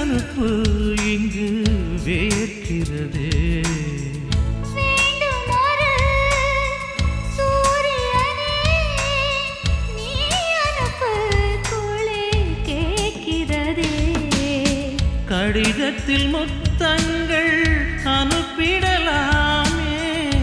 அனுப்பு இங்கு வேர்க்கிறதே வேண்டுமொரு சூரியனே நீ அனுப்பு குளிர் கேட்கிறதே கடிதத்தில் முத்தங்கள் அனுப்பிடலாமே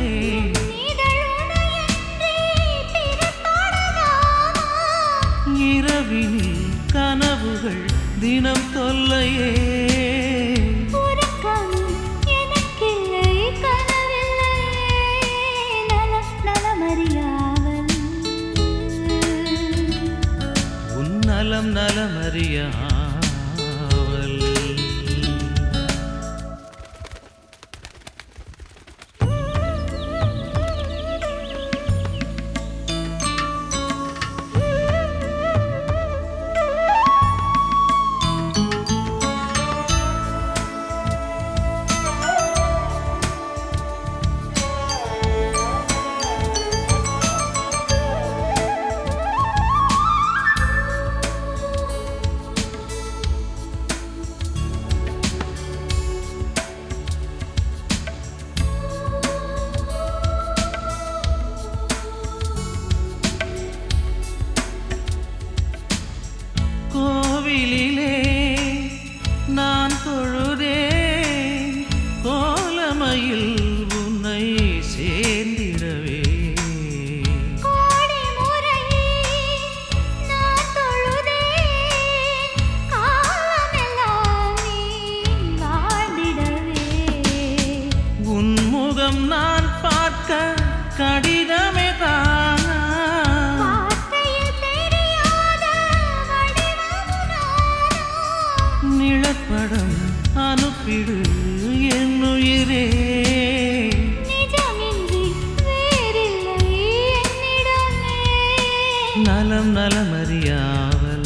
இதழுணையன்றி பிறப்படலாமா இரவினில் கனவுகள் தினம் தொல்லையே உறக்கம் எனக்கில்லை கனவில்லை நல நலமறியாவல் உன் நலம் நலமறியாவல் கோவிலிலே நான் தொழுதேன் கோலமையில் உன்னை சேர்ந்திடவே கோடி முறை நான் தொழுதேன் காலமெல்லாம் நீ வாழ்ந்திடவே உன் முகம் நான் பார்க்க கடிதமே தானா வார்த்தையில் தெரியாத வடிவமுனானோ நிழற்படம் அனுப்பிடு என் உயிரே நிஜமின்றி வேறில்லை என்னிடமே நலம் நலமறியாவல்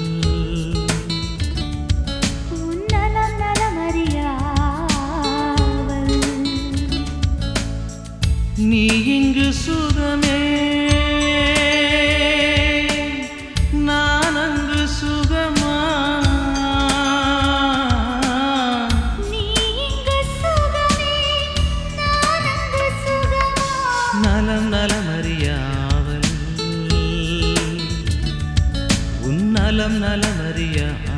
உன் நலம் நலமறியாவல் நீ இங்கு சுகமே நான் அங்கு சுகமா நீ இங்கு சுகமே நான் அங்கு சுகமா நலம் நலமறியாவல் உன் நலம் நலமறியா